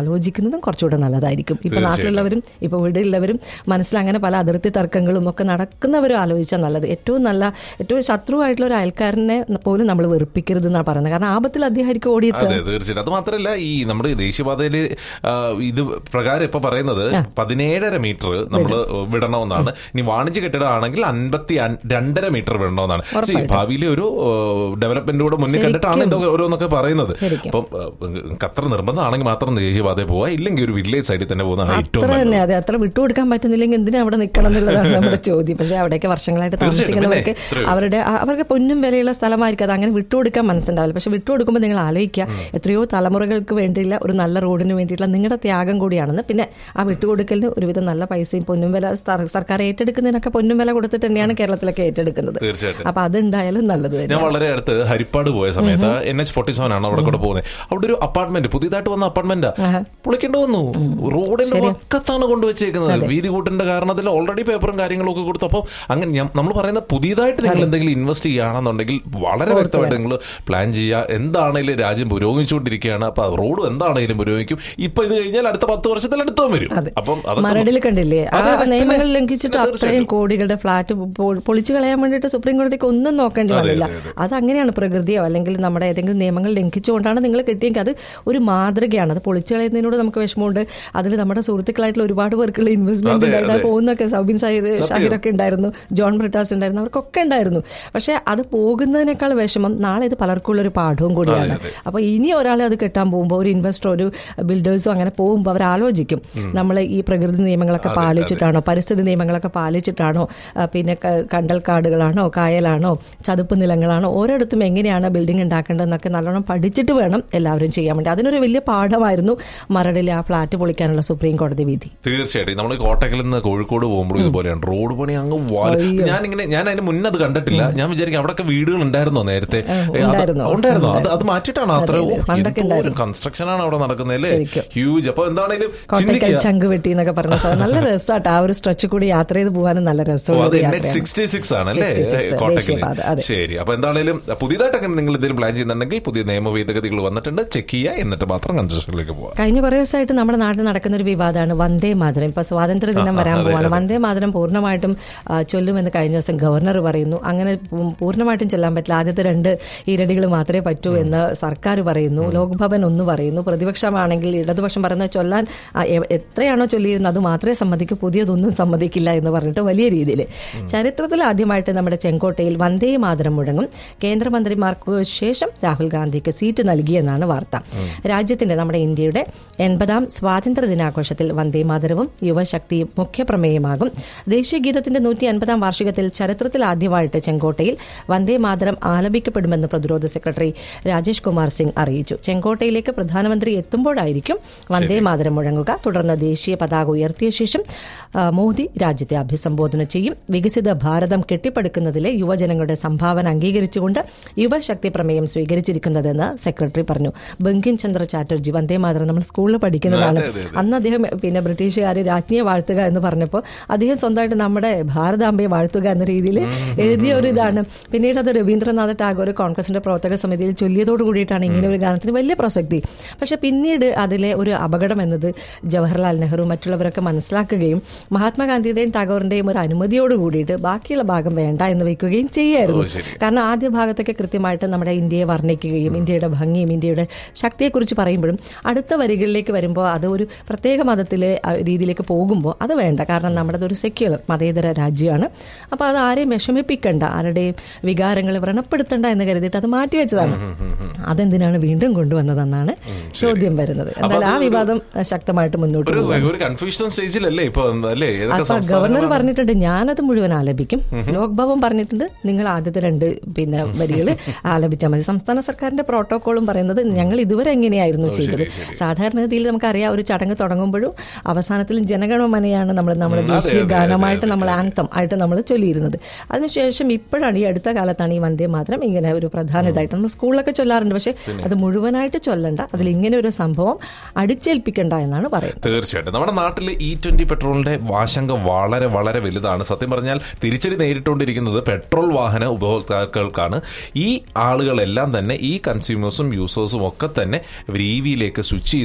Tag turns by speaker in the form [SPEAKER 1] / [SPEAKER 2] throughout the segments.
[SPEAKER 1] ആലോചിക്കുന്നതും കുറച്ചുകൂടെ നല്ലതായിരിക്കും ഇപ്പൊ നാട്ടിലുള്ളവരും ഇപ്പൊ വീട്ടിലുള്ളവരും മനസ്സിൽ അങ്ങനെ പല അതിർത്തി തർക്കങ്ങളും ഒക്കെ നടക്കുന്നവരും ആലോചിച്ചാൽ നല്ലത് ഏറ്റവും നല്ല ഏറ്റവും ശത്രുവായിട്ടുള്ള ഒരു അയൽക്കാരനെ പോലും നമ്മൾ വെറുപ്പിക്കരുത് എന്നാണ് പറയുന്നത് കാരണം ആപത്തിൽ അദ്ദേഹമായിരിക്കും ഓടിയെത്തുക
[SPEAKER 2] അതെ തീർച്ചയായിട്ടും അത് മാത്രമല്ല ഈ നമ്മുടെ ദേശീയപാതയില് ആ, ഇത് പ്രകാരം ഇപ്പൊ പറയുന്നത് പതിനേഴര മീറ്റർ നമ്മൾ വിടണമെന്നാണ് ഇനി വാണിജ്യ കെട്ടിടമാണെങ്കിൽ അൻപത്തി അൻ- രണ്ടര മീറ്റർ വിടണമെന്നാണ് See, ഭാവിയിലെ ഒരു ഡെവലപ്മെന്റ് കൂടെ മുന്നിൽ കണ്ടിട്ടാണ് ഇതൊക്കെ ഓരോന്നൊക്കെ പറയുന്നത്
[SPEAKER 1] ശരിക്കും.
[SPEAKER 2] അപ്പം ആ, അത്ര നിർബന്ധമാണെങ്കിൽ മാത്രം ദേശീയപാതയിൽ പോവാ ഇല്ലെങ്കിൽ ഒരു വില്ലേജ് സൈഡിൽ തന്നെ പോകുന്നതാണ് ഏറ്റവും
[SPEAKER 1] അത്ര
[SPEAKER 2] നല്ലത്
[SPEAKER 1] തന്നെ അതെ അത്ര വിട്ടുകൊടുക്കാൻ പറ്റുന്നില്ലെങ്കിൽ എന്തിനാ അവിടെ നിൽക്കണം എന്നുള്ളതാണ് നമ്മുടെ ചോദ്യം പക്ഷെ അവിടെയൊക്കെ വർഷങ്ങളായിട്ട് താമസിക്കുന്നവർക്ക്
[SPEAKER 2] പിന്നെ, എത്രയോ.
[SPEAKER 1] അവരുടെ ആ- അവർക്ക് പൊന്നും വിലയുള്ള സ്ഥലമായിരിക്കും അത് അങ്ങനെ വിട്ടുകൊടുക്കാൻ മനസ്സുണ്ടാവില്ല പക്ഷെ വിട്ടുകൊടുക്കുമ്പോൾ നിങ്ങൾ ആലോചിക്കുക എത്രയോ തലമുറകൾക്ക് വേണ്ടിയുള്ള ഒരു നല്ല റോഡിന് വേണ്ടിയിട്ടുള്ള നിങ്ങളുടെ ത്യാഗം കൂടിയാണെന്ന് പിന്നെ ആ വിട്ടുകൊടുക്കലിന് ഒരുവിധം നല്ല പൈസയും പൊന്നും വില സർ- സർക്കാർ ഏറ്റെടുക്കുന്നതിനൊക്കെ പൊന്നും വില കൊടുത്തിട്ട് തന്നെയാണ് കേരളത്തിലൊക്കെ ഏറ്റെടുക്കുന്നത്
[SPEAKER 2] തീർച്ചയായിട്ടും
[SPEAKER 1] അപ്പൊ അതുണ്ടായാലും നല്ലത് തന്നെ
[SPEAKER 2] ഞാൻ വളരെ അടുത്ത് ഹരിപ്പാട് പോയ സമയത്ത് എൻ എച്ച് ഫോർട്ടി സെവൻ ആണ് അവിടെ കൂടെ പോകുന്നത് അവിടെ ഒരു അപ്പാർട്ട്മെന്റ് പുതിയതായിട്ട് വന്ന അപ്പാർട്ട്മെന്റ് പൊളിക്കേണ്ടി വന്നു റോഡിന്റെ പക്കത്താണ് കൊണ്ടുവച്ചേക്കുന്നത് വീതി കൂട്ടിന്റെ കാരണത്തിൽ ഓൾറെഡി പേപ്പറും കാര്യങ്ങളും ഒക്കെ കൊടുത്തു അപ്പോൾ അങ്ങനെ നമ്മൾ പറയുന്ന പുതിയതായിട്ട് നിങ്ങൾ എന്തെങ്കിലും ഇൻവെസ്റ്റ് ചെയ്യുകയാണെന്നുണ്ടെങ്കിൽ വളരെ വ്യക്തമായിട്ട് നിങ്ങൾ പ്ലാൻ ചെയ്യുക എന്താണെങ്കിലും രാജ്യം പുരോഗമിച്ചുകൊണ്ടിരിക്കുകയാണ് അപ്പൊ റോഡ് എന്താണെങ്കിലും പുരോഗമിക്കും ഇപ്പൊ ഇത് കഴിഞ്ഞാൽ അടുത്ത പത്ത് വർഷത്തിൽ അടുത്തും വരും അപ്പം അതൊക്കെ
[SPEAKER 1] മരടിൽ കണ്ടില്ലേ ആ
[SPEAKER 2] അതെ, അതെ,
[SPEAKER 1] നിയമങ്ങൾ
[SPEAKER 2] പിന്നെ,
[SPEAKER 1] ലംഘിച്ചിട്ട്
[SPEAKER 2] പിന്നെ
[SPEAKER 1] അത്രയും കോടികളുടെ ഫ്ലാറ്റ് പൊ- പൊളിച്ചു കളയാൻ വേണ്ടിയിട്ട് സുപ്രീം കോടതിക്ക് ഒന്നും നോക്കേണ്ടി വന്നില്ല അത് അങ്ങനെയാണ് പ്രകൃതിയോ അല്ലെങ്കിൽ നമ്മുടെ ഏതെങ്കിലും നിയമങ്ങൾ ലംഘിച്ചുകൊണ്ടാണ് നിങ്ങൾ കിട്ടിയെങ്കിൽ അത് ഒരു മാതൃകയാണ് അത് പൊളിച്ചു കളയുന്നതിനോട് നമുക്ക് വിഷമമുണ്ട് അതിൽ നമ്മുടെ സുഹൃത്തുക്കളായിട്ടുള്ള ഒരുപാട് പേർക്കുള്ള ഇൻവെസ്റ്റ്മെന്റ്
[SPEAKER 2] അതെ,
[SPEAKER 1] ഉണ്ടായിരുന്നു
[SPEAKER 2] അതെ.
[SPEAKER 1] പോകുന്നൊക്കെ സൗബിൻ സാഹിദ് ഷാഹിറൊക്കെ ഉണ്ടായിരുന്നു ജോൺ ബ്രിട്ടാസ് ഉണ്ടായിരുന്നു അവർക്കൊക്കെ ഉണ്ടായിരുന്നു പക്ഷെ അത് പോകുന്നതിനേക്കാൾ വിഷമം നാളെ ഇത് പലർക്കുള്ള ഒരു പാഠവും കൂടിയാണ് അപ്പൊ ഇനി ഒരാളെ അത് കെട്ടാൻ പോകുമ്പോൾ ഒരു ഇൻവെസ്റ്റർ ഒരു ബിൽഡേഴ്സും അങ്ങനെ പോകുമ്പോൾ അവർ ആലോചിക്കും നമ്മൾ ഈ പ്രകൃതി നിയമങ്ങളൊക്കെ പാലിച്ചിട്ടാണോ പരിസ്ഥിതി നിയമങ്ങളൊക്കെ പാലിച്ചിട്ടാണോ ആ, പിന്നെ ക- കണ്ടൽക്കാടുകളാണോ കായലാണോ ചതുപ്പ് നിലങ്ങളാണോ ഓരോയിടത്തും എങ്ങനെയാണ് ബിൽഡിംഗ് ഉണ്ടാക്കേണ്ടതെന്നൊക്കെ നല്ലോണം പഠിച്ചിട്ട് വേണം എല്ലാവരും ചെയ്യാൻ വേണ്ടി അതിനൊരു വലിയ പാഠമായിരുന്നു മരടിലെ ആ ഫ്ലാറ്റ് പൊളിക്കാനുള്ള സുപ്രീം കോടതി വിധി
[SPEAKER 2] തീർച്ചയായിട്ടും നമ്മൾ കോട്ടക്കൽ നിന്ന് കോഴിക്കോട് പോകുമ്പോഴും ഇതുപോലെയാണ് റോഡ് പണി അങ്ങ് വാല ഞാൻ ഇങ്ങനെ ഞാൻ അതിന് മുന്നേ അത് കണ്ടിട്ടില്ല ഞാൻ വിചാരിക്കും അവിടെയൊക്കെ വീടുകൾ ഉണ്ടായിരുന്നോ നേരത്തെ ഏ, അത്
[SPEAKER 1] ഉണ്ടായിരുന്നു.
[SPEAKER 2] ഉണ്ടായിരുന്നോ അത് അത് മാറ്റിയിട്ടാണോ അത്ര
[SPEAKER 1] അതെ, അതെ. പണ്ടൊക്കെ
[SPEAKER 2] കൺസ്ട്രക്ഷൻ ആണ് അവിടെ നടക്കുന്നത് അല്ലേ
[SPEAKER 1] ശരിക്കും.
[SPEAKER 2] ഹ്യൂജ് അപ്പൊ എന്താണെങ്കിലും
[SPEAKER 1] കോട്ടയ്ക്കൽ
[SPEAKER 2] ചിന്തിക്കുക
[SPEAKER 1] ചങ്ക് വെട്ടി എന്നൊക്കെ പറഞ്ഞ സ്ഥലം നല്ല രസമാട്ടോ ആ ഒരു സ്ട്രെച്ച് കൂടി യാത്ര ചെയ്ത് പോകാനും നല്ല
[SPEAKER 2] ഓ,
[SPEAKER 1] രസമുള്ള
[SPEAKER 2] അത്
[SPEAKER 1] ഒരു
[SPEAKER 2] എൻ
[SPEAKER 1] യാത്രയാണ്
[SPEAKER 2] സിക്സ്റ്റി സിക്സ് ആണ് അല്ലേ
[SPEAKER 1] 66,
[SPEAKER 2] കോട്ടക്കൽ
[SPEAKER 1] ദേശീയപാത, അതെ.
[SPEAKER 2] ശരി അപ്പൊ എന്താണെങ്കിലും പുതിയതായിട്ടൊക്കെ നിങ്ങൾ എന്തെങ്കിലും പ്ലാൻ ചെയ്യുന്നുണ്ടെങ്കിൽ പുതിയ നിയമ ഭേദഗതികൾ വന്നിട്ടുണ്ട് ചെക്ക് ചെയ്യുക എന്നിട്ട് മാത്രം കൺസ്ട്രക്ഷനിലേക്ക് പോവാം
[SPEAKER 1] കഴിഞ്ഞ കുറേ ദിവസമായിട്ട് നമ്മുടെ നാട്ടിൽ നടക്കുന്ന ഒരു വിവാദമാണ് വന്ദേ മാതരം ഇപ്പൊ സ്വാതന്ത്ര്യ ദിനം വരാൻ പോവാണ് വന്ദേ മാതരം പൂർണ്ണമായിട്ടും ആ, ചൊല്ലുമെന്ന് കഴിഞ്ഞ ദിവസം ഗവർണർ പറയുന്നു അങ്ങനെ പൂ- പൂർണ്ണമായിട്ടും ചൊല്ലാൻ പറ്റില്ല ആദ്യത്തെ രണ്ട് ഈരടികൾ മാത്രമേ പറ്റൂ എന്ന് സർക്കാർ പറയുന്നു ലോക്ഭവൻ ഒന്ന് പറയുന്നു പ്രതിപക്ഷമാണെങ്കിൽ ഇടതുപക്ഷം പറയുന്നത് ചൊല്ലാൻ ആ, എ- എത്രയാണോ ചൊല്ലിയിരുന്നത് അത് മാത്രമേ സമ്മതിക്കൂ പുതിയതൊന്നും സമ്മതിക്കില്ല എന്ന് പറഞ്ഞിട്ട് വലിയ രീതിയിൽ ചരിത്രത്തിൽ ആദ്യമായിട്ട് നമ്മുടെ ചെങ്കോട്ടയിൽ വന്ദേ മാതരം മുഴങ്ങും കേന്ദ്രമന്ത്രിമാർക്ക് ശേഷം രാഹുൽ ഗാന്ധിക്ക് സീറ്റ് നൽകിയെന്നാണ് വാർത്ത രാജ്യത്തിന്റെ നമ്മുടെ ഇന്ത്യയുടെ എൺപതാം സ്വാതന്ത്ര്യ ദിനാഘോഷത്തിൽ വന്ദേ മാതരവും യുവശക്തിയും മുഖ്യപ്രമേയമാകും ദേശീയ ഗീതത്തിന്റെ നൂറ്റി അൻപതാം വാർഷികത്തിൽ ചരിത്രത്തിൽ ആദ്യമായിട്ട് ചെങ്കോട്ടയിൽ വന്ദേ മാതരം ആലപിക്കപ്പെടുമെന്ന് പ്രതിരോധ സെക്രട്ടറി രാജേഷ് കുമാർ സിംഗ് അറിയിച്ചു ചെങ്കോട്ടയിലേക്ക് പ്രധാനമന്ത്രി എത്തുമ്പോഴായിരിക്കും വന്ദേ മാതരം മുഴങ്ങുക തുടർന്ന് ദേശീയ പതാക ഉയർത്തിയ ശേഷം ആ, മോദി രാജ്യത്തെ അഭിസംബോധന ചെയ്യും വികസിത ഭാരതം കെട്ടിപ്പടുക്കുന്നതിലെ യുവജനങ്ങളുടെ സംഭാവന അംഗീകരിച്ചുകൊണ്ട് യുവശക്തി പ്രമേയം സ്വീകരിച്ചിരിക്കുന്നതെന്ന് സെക്രട്ടറി പറഞ്ഞു ബങ്കിം ചന്ദ്ര ചാറ്റർജി വന്ദേ മാതരം നമ്മൾ സ്കൂളിൽ പഠിക്കുന്നതാണ് അന്ന് അദ്ദേഹം പിന്നെ ബ്രിട്ടീഷുകാർ രാജ്ഞിയെ വാഴ്ത്തുക എന്ന് പറഞ്ഞപ്പോൾ അദ്ദേഹം സ്വന്തമായിട്ട് നമ്മുടെ ഭാരതാംബയെ വാഴ്ത്തുക എന്ന രീതിയിൽ എഴുതിയ ഒരു ഇതാണ് പിന്നീട് അത് രവീന്ദ്രനാഥ ടാഗോർ കോൺഗ്രസിന്റെ പ്രവർത്തക സമിതിയിൽ ചൊല്ലിയതോട് കൂടിയിട്ടാണ് ഇങ്ങനെ ഒരു ഗാനത്തിന് വലിയ പ്രസക്തി പക്ഷെ പിന്നീട് അതിലെ ഒരു അപകടം എന്നത് ജവഹർലാൽ നെഹ്റു മറ്റുള്ളവരൊക്കെ മനസ്സിലാക്കുകയും മഹാത്മാഗാന്ധിയുടെയും ടാഗോറിന്റെയും ഒരു അനുമതിയോട് കൂടിയിട്ട് ബാക്കിയുള്ള ഭാഗം വേണ്ട എന്ന് വെക്കുകയും ചെയ്യായിരുന്നു കാരണം ആദ്യ ഭാഗത്തൊക്കെ കൃത്യമായിട്ട് നമ്മുടെ ഇന്ത്യയെ വർണ്ണിക്കുകയും ഇന്ത്യയുടെ ഭംഗിയും ഇന്ത്യയുടെ ശക്തിയെക്കുറിച്ച് പറയുമ്പോഴും അടുത്ത വരികളിലേക്ക് വരുമ്പോൾ അത് ഒരു പ്രത്യേക മതത്തിലെ ആ, രീതിയിലേക്ക് പോകുമ്പോൾ അത് വേണ്ട കാരണം നമ്മുടെ ഒരു സെക്യുലർ മതേതര രാജ്യമാണ് അപ്പോൾ അത് ആരെയും വിഷമിപ്പിക്കണ്ട ആരുടെയും വികാരങ്ങൾ വ്രണപ്പെടുത്തണ്ട എന്ന് കരുതിയിട്ട് അത് മാറ്റിവെച്ചതാണ് അതെന്തിനാണ് വീണ്ടും കൊണ്ടുവന്നതെന്നാണ് ചോദ്യം വരുന്നത് എന്തായാലും ആ വിവാദം ആ, ശക്തമായിട്ട് മുന്നോട്ട്
[SPEAKER 2] ഒരു
[SPEAKER 1] പോകും
[SPEAKER 2] ഒരു കൺഫ്യൂഷൻ സ്റ്റേജിലല്ലേ ഇപ്പൊ അല്ലേ ഏതൊക്കെ
[SPEAKER 1] അപ്പൊ ഗവർണർ
[SPEAKER 2] സംസ്ഥാനങ്ങളാണ്
[SPEAKER 1] പറഞ്ഞിട്ടുണ്ട് ഞാനത് മുഴുവൻ ആലപിക്കും ലോക്ഭവൻ പറഞ്ഞിട്ടുണ്ട് നിങ്ങൾ ആദ്യത്തെ രണ്ട് പിന്നെ വരികൾ ആലപിച്ചാൽ മതി സംസ്ഥാന സർക്കാരിന്റെ പ്രോട്ടോകോളും പറയുന്നത് ഞങ്ങൾ ഇതുവരെ എങ്ങനെയായിരുന്നു ചെയ്തത് സാധാരണഗതിയിൽ നമുക്കറിയാം ഒരു ചടങ്ങ് തുടങ്ങുമ്പോഴും അവസാനത്തിലും ജനഗണമനയാണ് നമ്മൾ നമ്മുടെ ദേശീയ ഗാനമായിട്ട് നമ്മൾ ആന്തം ആയിട്ട് നമ്മൾ ചൊല്ലിയിരുന്നത് അതിനുശേഷം ഇപ്പോഴാണ് ഈ അടുത്ത കാലത്താണ് ഈ വന്ദേ മാതരം ഇങ്ങനെ ഒരു പ്രധാന ഇതായിട്ട് നമ്മൾ സ്കൂളിലൊക്കെ ചൊല്ലാറുണ്ട് പക്ഷെ അത് മുഴുവനായിട്ട് ചൊല്ലണ്ട അതിൽ ഇങ്ങനെ ഒരു സംഭവം അടിച്ചേൽപ്പിക്കണ്ട എന്നാണ് പറയുന്നത്
[SPEAKER 2] തീർച്ചയായിട്ടും നമ്മുടെ നാട്ടിൽ ഇ ട്വന്റി പെട്രോളിന്റെ ആശങ്ക വളരെ വളരെ വലുതാണ് സത്യം പറഞ്ഞാൽ തിരിച്ചടി നേരിട്ടുകൊണ്ടിരിക്കുന്നത് പെട്രോൾ വാഹന ഉപഭോക്താക്കൾക്കാണ് ഈ ആളുകളെല്ലാം തന്നെ ഈ കൺസ്യൂമേഴ്സും യൂസേഴ്സും ഒക്കെ തന്നെ ഇ വിയിലേക്ക് സ്വിച്ച് ചെയ്യുന്നു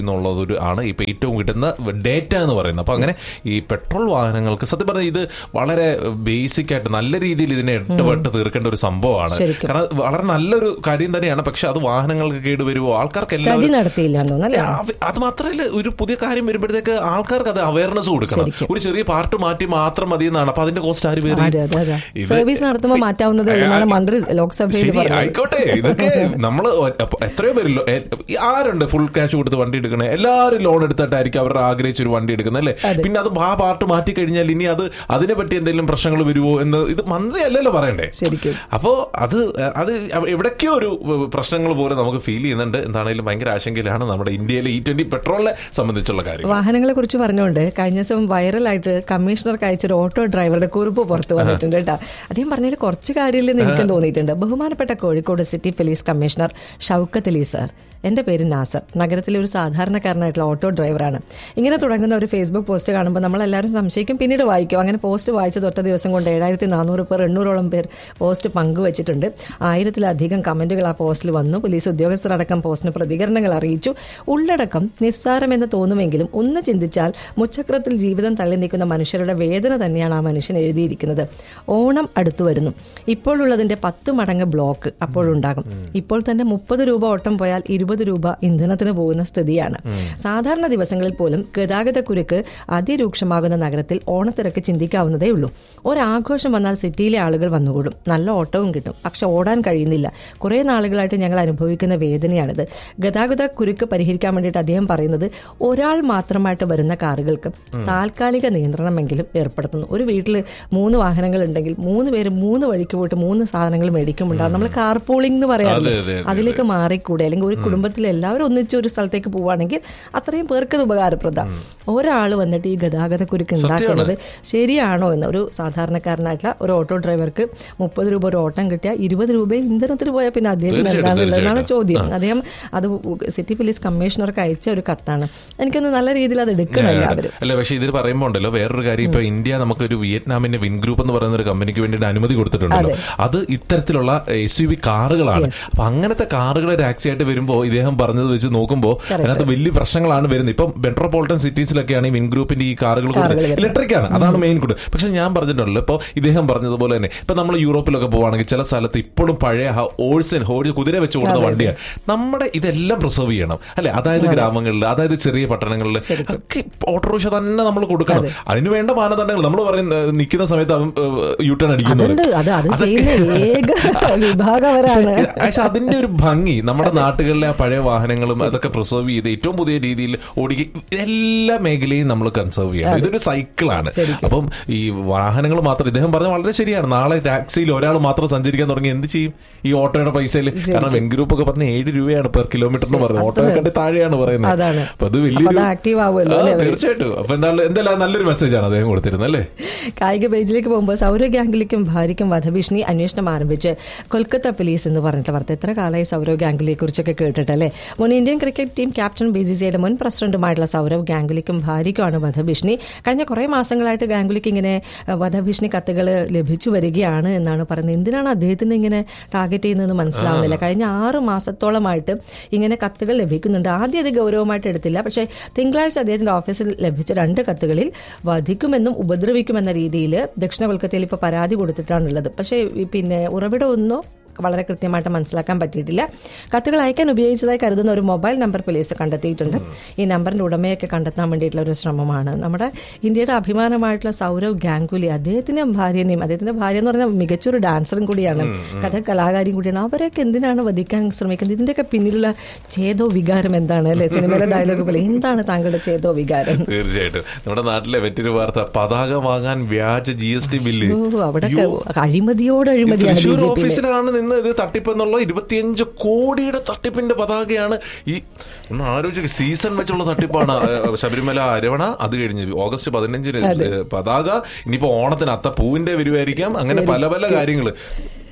[SPEAKER 2] എന്നുള്ളത് ഒരു ആണ് ഇപ്പൊ ഏറ്റവും കിട്ടുന്ന ഡേറ്റ എന്ന് പറയുന്നത് അപ്പൊ അങ്ങനെ ഈ പെട്രോൾ വാഹനങ്ങൾക്ക് സത്യം പറഞ്ഞാൽ ഇത് വളരെ ബേസിക് ആയിട്ട് നല്ല രീതിയിൽ ഇതിനെ ഇടപെട്ട് തീർക്കേണ്ട ഒരു സംഭവമാണ്
[SPEAKER 1] ശരിക്കും.
[SPEAKER 2] കാരണം വളരെ നല്ലൊരു കാര്യം തന്നെയാണ് പക്ഷെ അത് വാഹനങ്ങൾക്ക് കേടുവരുമോ ആൾക്കാർക്ക്
[SPEAKER 1] സ്റ്റഡി
[SPEAKER 2] എല്ലാവരും
[SPEAKER 1] നടത്തിയില്ല എന്ന് തോന്നുന്നു
[SPEAKER 2] ആ, അവ- അത് മാത്രമല്ല ഒരു പുതിയ കാര്യം വരുമ്പോഴത്തേക്ക് ആൾക്കാർക്ക് അത് അവയർനെസ് കൊടുക്കണം
[SPEAKER 1] ശരിക്കും.
[SPEAKER 2] ഒരു ചെറിയ പാർട്ട് മാറ്റി മാത്രം മതി എന്നാണ് അപ്പൊ അതിന്റെ കോസ്റ്റ് ആര് പേര്
[SPEAKER 1] അതെ അതെ അതെ
[SPEAKER 2] ഇത്
[SPEAKER 1] സർവീസ് നടത്തുമ്പോൾ മാറ്റാവുന്നതേ ഉള്ളൂ എന്നാണ് മന്ത്രി ലോക്സഭയിൽ
[SPEAKER 2] ശരി
[SPEAKER 1] പറഞ്ഞത്
[SPEAKER 2] ആയിക്കോട്ടെ ഇതൊക്കെ നമ്മള് ഒ- അപ്പൊ എത്രയോ പേരില്ലോ ആരുണ്ട് ഫുൾ ക്യാഷ് കൊടുത്ത് വണ്ടി എടുക്കണേ എല്ലാവരും ലോൺ എടുത്തിട്ടായിരിക്കും അവരുടെ ആഗ്രഹിച്ച ഒരു വണ്ടി എടുക്കുന്നത് അല്ലേ
[SPEAKER 1] അതെ.
[SPEAKER 2] പിന്നെ അത് ആ പാർട്ട് മാറ്റി കഴിഞ്ഞാൽ ഇനി അത് അതിനെ പറ്റി എന്തെങ്കിലും പ്രശ്നങ്ങൾ വരുമോ എന്ന് ഇത് മന്ത്രി അല്ലല്ലോ പറയണ്ടേ
[SPEAKER 1] ശരിക്കും
[SPEAKER 2] അപ്പോ അത് അത് എവിടേക്കോ ഒരു പ്രശ്നങ്ങൾ പോലെ നമുക്ക് ഫീൽ ചെയ്യുന്നുണ്ട് എന്താണെങ്കിലും ഭയങ്കര ആശങ്കയിലാണ് നമ്മുടെ ഇന്ത്യയിലെ ഇ ട്വന്റി പെട്രോളിനെ സംബന്ധിച്ചുള്ള കാര്യം
[SPEAKER 1] വാഹനങ്ങളെ കുറിച്ച് പറഞ്ഞുകൊണ്ട് കഴിഞ്ഞ ദിവസം വൈറലായിട്ട് കമ്മീഷണർക്ക് അയച്ചൊരു ഓട്ടോ ഡ്രൈവറുടെ കുറിപ്പ് പുറത്തു വന്നിട്ടുണ്ട് കേട്ടോ അദ്ദേഹം പറഞ്ഞതിൽ കുറച്ച് കാര്യമില്ലെന്ന് എനിക്കും തോന്നിയിട്ടുണ്ട് ബഹുമാനപ്പെട്ട Kozhikode city police commissioner Shoukath Ali sir എൻ്റെ പേര് നാസർ നഗരത്തിലെ ഒരു സാധാരണക്കാരനായിട്ടുള്ള ഓട്ടോ ഡ്രൈവറാണ് ഇങ്ങനെ തുടങ്ങുന്ന ഒരു ഫേസ്ബുക്ക് പോസ്റ്റ് കാണുമ്പോൾ നമ്മളെല്ലാവരും സംശയിക്കും പിന്നീട് വായിക്കും അങ്ങനെ പോസ്റ്റ് വായിച്ച തൊട്ട ദിവസം കൊണ്ട് ഏഴായിരത്തി നാനൂറ് പേർ എണ്ണൂറോളം പേർ പോസ്റ്റ് പങ്കുവച്ചിട്ടുണ്ട് ആയിരത്തിലധികം കമന്റുകൾ ആ പോസ്റ്റിൽ വന്നു പോലീസ് ഉദ്യോഗസ്ഥരടക്കം പോസ്റ്റിന് പ്രതികരണങ്ങൾ അറിയിച്ചു ഉള്ളടക്കം നിസ്സാരമെന്ന് തോന്നുമെങ്കിലും ഒന്ന് ചിന്തിച്ചാൽ മുച്ചക്രത്തിൽ ജീവിതം തള്ളി നിൽക്കുന്ന മനുഷ്യരുടെ വേദന തന്നെയാണ് ആ മനുഷ്യൻ എഴുതിയിരിക്കുന്നത് ഓണം അടുത്തു വരുന്നു ഇപ്പോഴുള്ളതിന്റെ പത്ത് മടങ്ങ് ബ്ലോക്ക് അപ്പോഴുണ്ടാകും ഇപ്പോൾ തന്നെ മുപ്പത് രൂപ ഓട്ടം പോയാൽ ഇരുപത് രൂപ ഇന്ധനത്തിന് പോകുന്ന സ്ഥിതിയാണ് സാധാരണ ദിവസങ്ങളിൽ പോലും ഗതാഗത കുരുക്ക് അതിരൂക്ഷമാകുന്ന നഗരത്തിൽ ഓണത്തിരക്ക് ചിന്തിക്കാവുന്നതേ ഉള്ളൂ ഒരാഘോഷം വന്നാൽ സിറ്റിയിലെ ആളുകൾ വന്നുകൂടും നല്ല ഓട്ടവും കിട്ടും പക്ഷെ ഓടാൻ കഴിയുന്നില്ല കുറേ നാളുകളായിട്ട് ഞങ്ങൾ അനുഭവിക്കുന്ന വേദനയാണിത് ഗതാഗത കുരുക്ക് പരിഹരിക്കാൻ വേണ്ടിയിട്ട് അദ്ദേഹം പറയുന്നത് ഒരാൾ മാത്രമായിട്ട് വരുന്ന കാറുകൾക്ക് താൽക്കാലിക നിയന്ത്രണമെങ്കിലും ഏർപ്പെടുത്തുന്നു ഒരു വീട്ടിൽ മൂന്ന് വാഹനങ്ങൾ ഉണ്ടെങ്കിൽ മൂന്ന് പേര് മൂന്ന് വഴിക്ക് പോയിട്ട് മൂന്ന് സാധനങ്ങൾ മേടിക്കുമുണ്ടാകും നമ്മൾ കാർ പൂളിംഗ് എന്ന് പറയാറില്ല
[SPEAKER 2] അതെ, അതെ, അതെ.
[SPEAKER 1] അതിലേക്ക് മാറിക്കൂടെ അല്ലെങ്കിൽ ഒരു കുടുംബത്തിൽ എല്ലാവരും ഒന്നിച്ച് ഒരു സ്ഥലത്തേക്ക് പോവുകയാണെങ്കിൽ അത്രയും പേർക്ക് ഇത് ഉപകാരപ്രദം ഒരാൾ വന്നിട്ട് ഈ ഗതാഗത കുരുക്ക് ഉണ്ടാക്കുന്നത് ശരിയാണോ എന്ന് ഒരു സാധാരണക്കാരനായിട്ടുള്ള ഒരു ഓട്ടോ ഡ്രൈവർക്ക് മുപ്പത് രൂപ ഒരു ഓട്ടം കിട്ടിയാൽ ഇരുപത് രൂപ ഇന്ധനത്തിന് പോയാൽ പിന്നെ അദ്ദേഹത്തിന്
[SPEAKER 2] തീർച്ചയായിട്ടും,
[SPEAKER 1] എന്താണെന്നുള്ളതാണ് ചോദ്യം
[SPEAKER 2] തീർച്ചയായിട്ടും.
[SPEAKER 1] അദ്ദേഹം അത് സിറ്റി പോലീസ് കമ്മീഷണർക്ക് അയച്ച ഒരു കത്താണ് എനിക്കൊന്ന് നല്ല രീതിയിൽ അത് എടുക്കണം എല്ലാവരും
[SPEAKER 2] അല്ല പക്ഷെ ഇതിൽ പറയുമ്പോൾ ഉണ്ടല്ലോ വേറൊരു കാര്യം ഇപ്പൊ ഇന്ത്യ നമുക്കൊരു വിയറ്റ്നാമിന്റെ വിൻ ഗ്രൂപ്പ് എന്ന് പറയുന്ന ഒരു കമ്പനിക്ക് വേണ്ടിയിട്ട് അനുമതി കൊടുത്തിട്ടുണ്ടല്ലോ അത് ഇത്തരത്തിലുള്ള എസ് യു വി കാറുകളാണ് അപ്പൊ അങ്ങനത്തെ കാറുകൾ ടാക്സി ആയിട്ട് വരുമ്പോൾ ഇദ്ദേഹം പറഞ്ഞത് വെച്ച് നോക്കുമ്പോൾ അതിനകത്ത് വലിയ പ്രശ്നങ്ങളാണ് വരുന്നത് ഇപ്പം മെട്രോപൊളിറ്റൻ സിറ്റീസിലൊക്കെയാണ് ഈ വിൻ ഗ്രൂപ്പിന്റെ ഈ കാറുകൾ ഇലക്ട്രിക് ആണ് അതാണ് മെയിൻ കൂടെ പക്ഷെ ഞാൻ പറഞ്ഞിട്ടുണ്ടല്ലോ ഇപ്പൊ ഇദ്ദേഹം പറഞ്ഞതുപോലെ തന്നെ ഇപ്പൊ നമ്മൾ യൂറോപ്പിലൊക്കെ പോവാണെങ്കിൽ ചില സ്ഥലത്ത് ഇപ്പോഴും പഴയ ഓൾസൻ ഹോഴ്സ് കുതിര വെച്ച് കൊടുത്ത വണ്ടിയാണ് നമ്മുടെ ഇതെല്ലാം പ്രിസർവ് ചെയ്യണം അല്ലെ അതായത് ഗ്രാമങ്ങളിൽ അതായത് ചെറിയ പട്ടണങ്ങളിൽ ഒക്കെ ഓട്ടോറിക്ഷ തന്നെ നമ്മൾ കൊടുക്കണം അതിന് വേണ്ട മാനദണ്ഡങ്ങൾ നമ്മൾ പറയുന്ന നിൽക്കുന്ന സമയത്ത് അവൻ യു ടേൺ അടിക്കുന്നു
[SPEAKER 1] അതുണ്ട് അത് അത് ചെയ്യുന്ന ഏക വിഭാഗം അവരാണ്
[SPEAKER 2] പക്ഷെ അതിന്റെ ഒരു ഭംഗി നമ്മുടെ നാട്ടുകളിലെ ആ പഴയ വാഹനങ്ങളും അതൊക്കെ പ്രിസർവ് ചെയ്ത് ഏറ്റവും പുതിയ രീതിയിൽ ഓടിക്കുക എല്ലാ മേഖലയും നമ്മൾ കൺസേർവ് ചെയ്യണം ഇതൊരു സൈക്കിളാണ് അപ്പം ഈ വാഹനങ്ങൾ മാത്രം ഇദ്ദേഹം പറഞ്ഞ വളരെ ശരിയാണ് നാളെ ടാക്സിയിൽ ഒരാൾ മാത്രം സഞ്ചരിക്കാൻ തുടങ്ങി എന്ത് ചെയ്യും ഈ ഓട്ടോയുടെ പൈസയിൽ കാരണം വെൻ ഗ്രൂപ്പ് ഒക്കെ പറഞ്ഞ ഏഴ് രൂപയാണ് പെർ കിലോമീറ്ററിന് പറയുന്നത് ഓട്ടോയെ കണ്ടി താഴെയാണ് പറയുന്നത്
[SPEAKER 1] അതാണ്.
[SPEAKER 2] അപ്പൊ അത്
[SPEAKER 1] അപ്പൊ
[SPEAKER 2] വലിയൊരു
[SPEAKER 1] അത് active ആവുമല്ലോ
[SPEAKER 2] ആ,
[SPEAKER 1] അല്ലേ അവര്?
[SPEAKER 2] തീർച്ചയായിട്ടും അപ്പൊ എന്തായാലും എന്തായാലും നല്ലൊരു മെസ്സേജാണ് അദ്ദേഹം കൊടുത്തിരുന്നത് അല്ലേ
[SPEAKER 1] കായിക പേജിലേക്ക് പോകുമ്പോൾ സൗരവ് ഗാംഗുലിക്കും ഭാര്യയ്ക്കും വധഭീഷണി അന്വേഷണം ആരംഭിച്ച് കൊൽക്കത്ത പോലീസ് എന്ന് പറഞ്ഞിട്ട് വാർത്ത എത്ര കാലമായി സൗരവ് ഗാംഗുലിയെ കുറിച്ചൊക്കെ കേട്ടിട്ടല്ലേ മുൻ Indian cricket team captain B C സിയുടെ മുൻ പ്രസിഡന്റുമായിട്ടുള്ള സൗരവ് ഗാംഗുലിക്കും ഭാര്യയ്ക്കുമാണ് വധഭീഷണി കഴിഞ്ഞ കുറേ മാസങ്ങളായിട്ട് ഗാംഗുലിക്ക് ഇങ്ങനെ അഹ്, വധഭീഷണി കത്തുകൾ ലഭിച്ചു വരികയാണ് എന്നാണ് പറയുന്നത് എന്തിനാണ് അദ്ദേഹത്തിന് ഇങ്ങനെ ടാർഗറ്റ് ചെയ്യുന്നതെന്ന് മനസ്സിലാവുന്നില്ല കഴിഞ്ഞ ആറ് മാസത്തോളമായിട്ട് ഇങ്ങനെ കത്തുകൾ ലഭിക്കുന്നുണ്ട് ആദ്യം അത് ഗൗരവമായിട്ട് എടുത്തില്ല പക്ഷേ തിങ്കളാഴ്ച അദ്ദേഹത്തിന്റെ ഓഫീസിൽ ലഭിച്ച രണ്ട് കത്തുകളിൽ വധിക്കുമെന്നും ഉപദ്രവിക്കുമെന്ന രീതിയിൽ ദക്ഷിണ കൊൽക്കത്തയിൽ ഇപ്പോൾ പരാതി കൊടുത്തിട്ടാണുള്ളത് പക്ഷേ ഈ പിന്നെ ഉറവിടമൊന്നോ വളരെ കൃത്യമായിട്ട് മനസ്സിലാക്കാൻ പറ്റിയിട്ടില്ല കത്തുകൾ അയക്കാൻ ഉപയോഗിച്ചതായി കരുതുന്ന ഒരു മൊബൈൽ നമ്പർ പോലീസ് കണ്ടെത്തിയിട്ടുണ്ട് ഈ നമ്പറിന്റെ ഉടമയൊക്കെ കണ്ടെത്താൻ വേണ്ടിയിട്ടുള്ള ഒരു ശ്രമമാണ് നമ്മുടെ ഇന്ത്യയുടെ അഭിമാനമായിട്ടുള്ള സൗരവ് ഗാംഗുലി അദ്ദേഹത്തിന്റെ ഭാര്യനെയും അദ്ദേഹത്തിന്റെ ഭാര്യ എന്ന് പറഞ്ഞാൽ മികച്ചൊരു ഡാൻസറും കൂടിയാണ് കഥ കലാകാരിയും കൂടിയാണ് അവരൊക്കെ എന്തിനാണ് വധിക്കാൻ ശ്രമിക്കുന്നത് ഇതിന്റെയൊക്കെ പിന്നിലുള്ള ചേതോ വികാരം എന്താണ് അല്ലെ സിനിമയിലെ ഡയലോഗ് പോലെ എന്താണ് താങ്കളുടെ ചേതോ വികാരം
[SPEAKER 2] തീർച്ചയായിട്ടും നമ്മുടെ നാട്ടിലെ മറ്റൊരു വാർത്ത പതാക വാങ്ങാൻ വ്യാജ ജി എസ് ടി ബില്ല്
[SPEAKER 1] ഓ അവിടെ അഴിമതിയോട് അഴിമതിയാണ് ബി
[SPEAKER 2] തൃശ്ശൂർ
[SPEAKER 1] ജെ പിയിലെ
[SPEAKER 2] ഓഫീസിലാണ് നിന്ന് ഇത് തട്ടിപ്പെന്നുള്ള ഇരുപത്തിയഞ്ച് കോടിയുടെ തട്ടിപ്പിന്റെ പതാകയാണ് ഈ ഒന്ന് ആലോചിക്കുക സീസൺ വെച്ചുള്ള തട്ടിപ്പാണ് ഏഹ്, ശബരിമല അരവണ അത് കഴിഞ്ഞ് ഓഗസ്റ്റ് പതിനഞ്ചിന് ഏഹ്, പതാക ഇനിയിപ്പോ ഓണത്തിന് അത്ത പൂവിന്റെ വരുമായിരിക്കാം അങ്ങനെ പല പല കാര്യങ്ങള്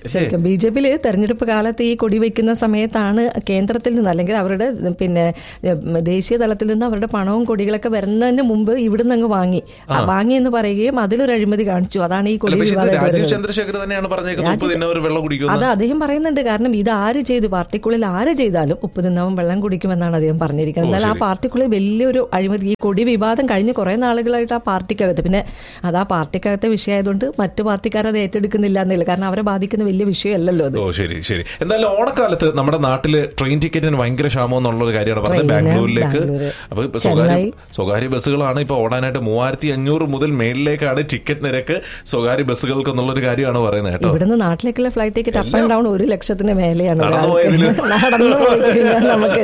[SPEAKER 1] ശരിക്കും ബി ജെ പിയിൽ തെരഞ്ഞെടുപ്പ് കാലത്ത് ഈ കൊടി വയ്ക്കുന്ന സമയത്താണ് കേന്ദ്രത്തിൽ നിന്ന് അല്ലെങ്കിൽ അവരുടെ പിന്നെ ഉം, ദേശീയ തലത്തിൽ നിന്ന് അവരുടെ പണവും കൊടികളൊക്കെ വരുന്നതിന് മുമ്പ് ഇവിടുന്ന് അങ്ങ് വാങ്ങി ആ, വാങ്ങി എന്ന് പറയുകയും അതിലൊരു അഴിമതി കാണിച്ചു അതാണ് ഈ കൊടി
[SPEAKER 2] പക്ഷേ ഇത്
[SPEAKER 1] വിവാദമായിട്ട്
[SPEAKER 2] രാജീവ്
[SPEAKER 1] വരുന്നത്.
[SPEAKER 2] ചന്ദ്രശേഖർ തന്നെയാണ് പറഞ്ഞേക്കുന്നത് മുപ്പത് ദിനം വെള്ളം കുടിക്കുന്നു
[SPEAKER 1] അത് അദ്ദേഹം പറയുന്നുണ്ട് കാരണം ഇത് ആര് ചെയ്തു പാർട്ടിക്കുള്ളിൽ ആര് ചെയ്താലും ഉപ്പ് തിന്നവും വെള്ളം കുടിക്കുമെന്നാണ് അദ്ദേഹം പറഞ്ഞിരിക്കുന്നത് എന്നാൽ ആ പാർട്ടിക്കുള്ളിൽ വലിയൊരു അഴിമതി ഈ കൊടി വിവാദം കഴിഞ്ഞ് കുറെ നാളുകളായിട്ട് ആ പാർട്ടിക്കകത്ത് പിന്നെ അത് ആ പാർട്ടിക്കകത്തെ വിഷയമായതുകൊണ്ട് മറ്റു പാർട്ടിക്കാർ അത് ഏറ്റെടുക്കുന്നില്ല എന്നില്ല കാരണം അവരെ ബാധിക്കുന്ന വലിയ വിഷയമല്ലല്ലോ അത്
[SPEAKER 2] ഓ ശരി ശരി എന്തായാലും ഓണക്കാലത്ത് നമ്മുടെ നാട്ടില് ട്രെയിൻ ടിക്കറ്റിന് ഭയങ്കര ക്ഷാമം എന്നുള്ള ഒരു കാര്യമാണ് പറഞ്ഞത്
[SPEAKER 1] ട്രെയിന്,
[SPEAKER 2] ബാംഗ്ലൂരിലേക്ക്
[SPEAKER 1] ബാംഗ്ലൂര്,
[SPEAKER 2] അപ്പൊ ഇപ്പൊ സ്വകാര്യ
[SPEAKER 1] ചെന്നൈ.
[SPEAKER 2] സ്വകാര്യ ബസ്സുകളാണ് ഇപ്പൊ ഓടാനായിട്ട് മൂവായിരത്തി അഞ്ഞൂറ് മുതൽ മേളിലേക്കാണ് ടിക്കറ്റ് നിരക്ക് സ്വകാര്യ ബസ്സുകൾക്ക് എന്നുള്ളൊരു കാര്യമാണ് പറയുന്നത് കേട്ടോ
[SPEAKER 1] ഇവിടുന്ന് നാട്ടിലേക്കുള്ള flight ticket up and down ഒരു ലക്ഷത്തിന് മേലെയാണ്
[SPEAKER 2] നടന്നു
[SPEAKER 1] ഒരാൾക്ക്.
[SPEAKER 2] പോയതിന്.
[SPEAKER 1] നടന്നു പോയി കഴിഞ്ഞാൽ നമുക്ക്